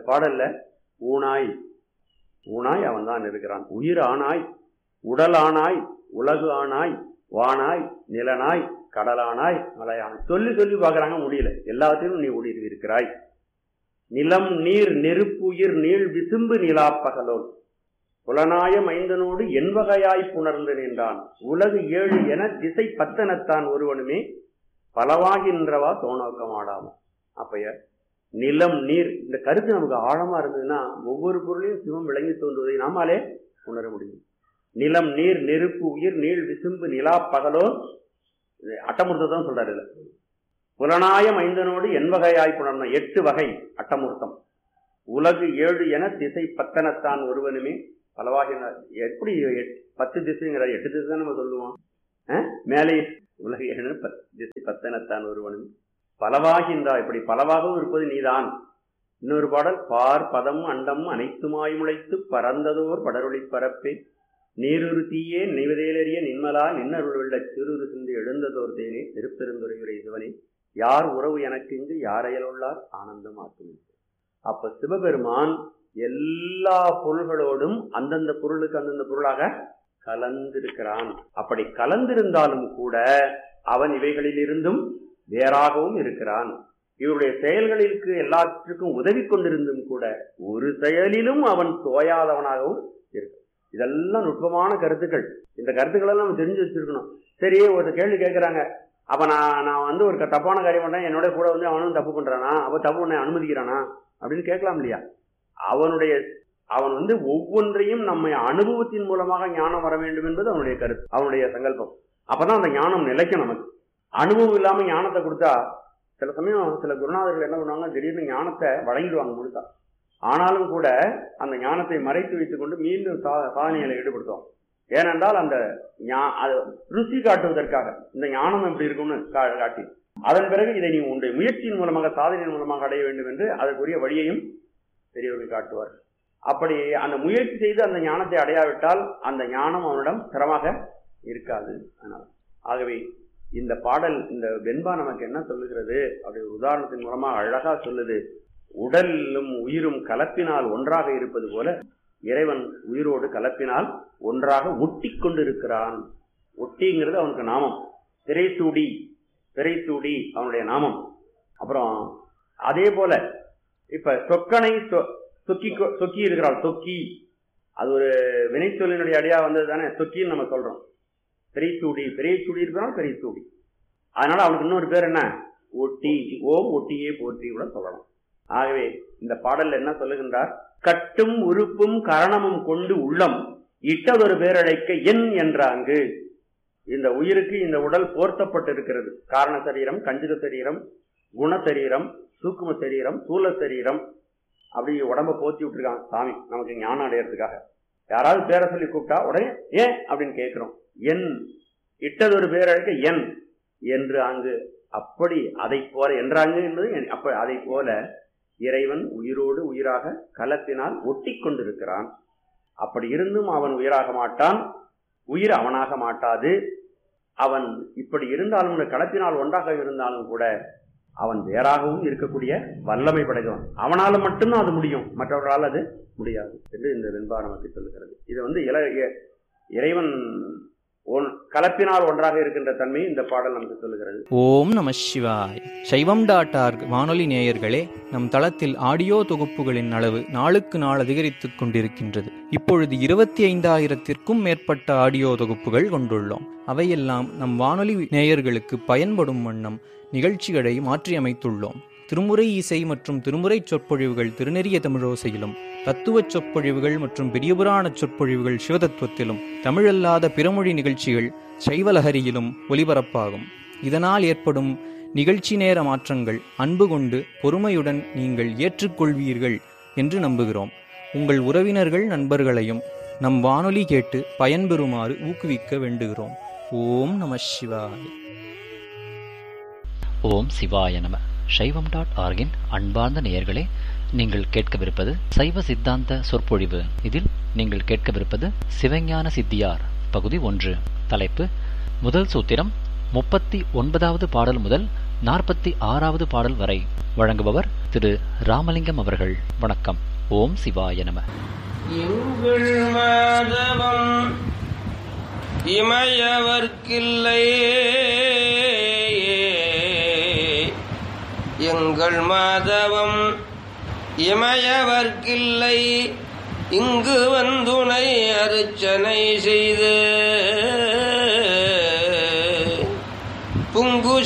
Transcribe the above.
பாடல்ல ஊனாய் ஊனாய் அவன் தான் இருக்கிறான் உயிர் ஆனாய் உடல் ஆனாய் உலகு ஆனாய் வானாய் நிலனாய் கடலானாய் மலையானாய் சொல்லி சொல்லி பார்க்கறாங்க முடியல எல்லாத்தையும் நீ ஊடி இருக்கிறாய் நிலம் நீர் நெருப்புயிர் நீள் விசும்பு நிலாப்பகலோன் புலனாய மைந்தனோடு என்வகையாய் புணர்ந்து நின்றான் உலகு ஏழு என திசை பத்தனத்தான் ஒருவனுமே பலவாகின்றவா தோணோக்கமாடாமோ அப்பய நிலம் நீர் இந்த கருத்து நமக்கு ஆழமா இருந்ததுன்னா ஒவ்வொரு பொருளையும் சிவம் விளங்கி தோன்றுவதை நாமாலே உணர முடியும் நிலம் நீர் நெருப்பு உயிர் நீள் விசும்பு நிலா பகலோ அட்டமுர்த்தம் சொல்றாரு இதுல புலனாய மைந்தனோடு என்வகையாய் புணர்ந்த எட்டு வகை அட்டமூர்த்தம் உலகு ஏழு என திசை பத்தனத்தான் ஒருவனுமே பலவாகின எப்படி எட்- பத்து திசைங்கிற எட்டு திசை தான் நம்ம சொல்லுவோம் அஹ்? மேலே உலகு ஏழு பத்- திசை பத்தனத்தான் ஒருவனுமே பலவாகின்றா இப்படி பலவாகவும் இருப்பது நீதான் இன்னொரு பாடல் பார் பதம் அண்டம் அனைத்துமாய் முளைத்து பறந்ததோர் படரொளி பரப்பே நீருரு தீயே நினைவதேலறிய நின்மலா நின்னருள் வெள்ள சிறுரு சிந்து எழுந்ததோர் தேனே திருப்பெருந்துரையுரை சிவனே யார் உறவு எனக்கு இங்கு யாரையலுள்ளார் ஆனந்தம் ஆக்கும் அப்ப சிவபெருமான் எல்லா பொருள்களோடும் அந்தந்த பொருளுக்கு அந்தந்த பொருளாக கலந்திருக்கிறான் அப்படி கலந்திருந்தாலும் கூட அவன் இவைகளிலிருந்தும் வேறாகவும் இருக்கிறான் இவருடைய செயல்களிற்கு எல்லாற்றுக்கும் உதவி கொண்டிருந்தும் கூட ஒரு செயலிலும் அவன் தோயாதவனாகவும் இருக்கு இதெல்லாம் நுட்பமான கருத்துக்கள் இந்த கருத்துக்களை எல்லாம் நம்ம தெரிஞ்சு வச்சிருக்கணும் சரி ஒரு கேள்வி கேட்கறாங்க அப்ப நான் நான் வந்து ஒரு க- தப்பான காரியம் பண்றேன் என்னோட கூட வந்து அவனும் தப்பு பண்றானா அப்ப தப்பு பண்ண அனுமதிக்கிறானா அப்படின்னு கேட்கலாம் இல்லையா அவனுடைய அவன் வந்து ஒவ்வொன்றையும் நம்ம அனுபவத்தின் மூலமாக ஞானம் வர வேண்டும் என்பது அவனுடைய கருத்து அவனுடைய சங்கல்பம் அப்பதான் அந்த ஞானம் நிலைக்கும் நமக்கு அனுபவம் இல்லாம ஞானத்தை கொடுத்தா சில சமயம் சில குருநாதர்கள் என்ன பண்ணுவாங்க திடீர்னு ஞானத்தை வழங்கிடுவாங்க முழுசா ஆனாலும் கூட அந்த ஞானத்தை மறைத்து வைத்துக் கொண்டு மீண்டும் சா- சாதனைகளை ஈடுபடுத்துவாங்க ஏனென்றால் அந்த ஞா- அது ருசி காட்டுவதற்காக இந்த ஞானம் எப்படி இருக்கும்னு கா- காட்டி அதன் பிறகு இதை நீ உன்னுடைய முயற்சியின் மூலமாக சாதனையின் மூலமாக அடைய வேண்டும் என்று அதற்குரிய வழியையும் பெரியவர்கள் காட்டுவார் அப்படி அந்த முயற்சி செய்து அந்த ஞானத்தை அடையாவிட்டால் அந்த ஞானம் அவனிடம் தரமாக இருக்காது அதனால ஆகவே இந்த பாடல் இந்த வெண்பா நமக்கு என்ன சொல்லுகிறது அப்படி ஒரு உதாரணத்தின் மூலமாக அழகா சொல்லுது உடலும் உயிரும் கலப்பினால் ஒன்றாக இருப்பது போல இறைவன் உயிரோடு கலப்பினால் ஒன்றாக ஒட்டி கொண்டிருக்கிறான் ஒட்டிங்கிறது அவனுக்கு நாமம் திரைசூடி திரைசூடி அவனுடைய நாமம் அப்புறம் அதே போல இப்ப சொக்கனை சொ- சொக்கி கொ- சொக்கி இருக்கிறாள் சொக்கி அது ஒரு வினைச்சொல்லினுடைய அடியா வந்தது தானே சொக்கின்னு நம்ம சொல்றோம் பெரியசூடி பெரியசூடி இருக்கிறான் பெரியசூடி அதனால அவனுக்கு இன்னொரு பேர் என்ன ஒட்டி ஓம் ஒட்டியே போற்றி கூட சொல்லலாம் ஆகவே இந்த பாடல்ல என்ன சொல்லுகின்றார் கட்டும் உறுப்பும் கரணமும் கொண்டு உள்ளம் இட்டதொரு பேரழைக்க என் என்றாங்கு இந்த உயிருக்கு இந்த உடல் போர்த்தப்பட்டிருக்கிறது காரண சரீரம் கஞ்சுக சரீரம் குண சரீரம் சூக்கும சரீரம் சூல சரீரம் அப்படி உடம்ப போத்தி விட்டுருக்காங்க சாமி நமக்கு ஞானம் அடையறதுக்காக யாராவது பேரை சொல்லி கூப்பிட்டா உடனே ஏன் அப்படின்னு கேட்கிறோம் என் இட்டதொரு பேரழைக்க என் என்று அங்கு அப்படி அதை போல என்றாங்க என்பது என்- அப்ப அதை போல இறைவன் உயிரோடு உயிராக கலத்தினால் ஒட்டி கொண்டிருக்கிறான் அப்படி இருந்தும் அவன் உயிராக மாட்டான் உயிர் அவனாக மாட்டாது அவன் இப்படி இருந்தாலும் இந்த களத்தினால் ஒன்றாக இருந்தாலும் கூட அவன் வேறாகவும் இருக்கக்கூடிய வல்லமை படைத்தவன் அவனால மட்டும்தான் அது முடியும் மற்றவர்களால் அது முடியாது என்று இந்த வெண்பா நமக்கு சொல்லுகிறது இது வந்து இல இ- இறைவன் ஒன் கலப்பினால் ஒன்றாக இருக்கின்ற தன்மை இந்த பாடல் நமக்கு சொல்லுகிறது ஓம் நம சிவாய் சைவம் டாட் ஆர்க் வானொலி நேயர்களே நம் தளத்தில் ஆடியோ தொகுப்புகளின் அளவு நாளுக்கு நாள் அதிகரித்துக் கொண்டிருக்கின்றது இப்பொழுது இருபத்தி ஐந்தாயிரத்திற்கும் மேற்பட்ட ஆடியோ தொகுப்புகள் கொண்டுள்ளோம் அவையெல்லாம் நம் வானொலி நேயர்களுக்கு பயன்படும் வண்ணம் நிகழ்ச்சிகளை மாற்றியமைத்துள்ளோம் திருமுறை இசை மற்றும் திருமுறை சொற்பொழிவுகள் திருநெறிய தமிழோசையிலும் தத்துவச் சொற்பொழிவுகள் மற்றும் பெரியபுராண சொற்பொழிவுகள் சிவதத்துவத்திலும் தமிழல்லாத பிறமொழி நிகழ்ச்சிகள் சைவலஹரியிலும் ஒலிபரப்பாகும் இதனால் ஏற்படும் நிகழ்ச்சி நேர மாற்றங்கள் அன்பு கொண்டு பொறுமையுடன் நீங்கள் ஏற்றுக்கொள்வீர்கள் என்று நம்புகிறோம் உங்கள் உறவினர்கள் நண்பர்களையும் நம் வானொலி கேட்டு பயன்பெறுமாறு ஊக்குவிக்க வேண்டுகிறோம் ஓம் நம சிவாய ஓம் சிவாய நம சைவம் டாட் ஆர்கின் அன்பார்ந்த நேயர்களே நீங்கள் கேட்கவிருப்பது சைவ சித்தாந்த சொற்பொழிவு இதில் நீங்கள் கேட்கவிருப்பது சிவஞான சித்தியார் பகுதி ஒன்று தலைப்பு முதல் சூத்திரம் முப்பத்தி ஒன்பதாவது பாடல் முதல் நாற்பத்தி ஆறாவது பாடல் வரை வழங்குபவர் திரு ராமலிங்கம் அவர்கள் வணக்கம் ஓம் சிவாய நம எங்கள் மாதவம் இமையவர்க்கில்லை எங்கள் மாதவம் இமையவர்க்கில்லை இங்கு வந்துனை அருச்சனை செய்து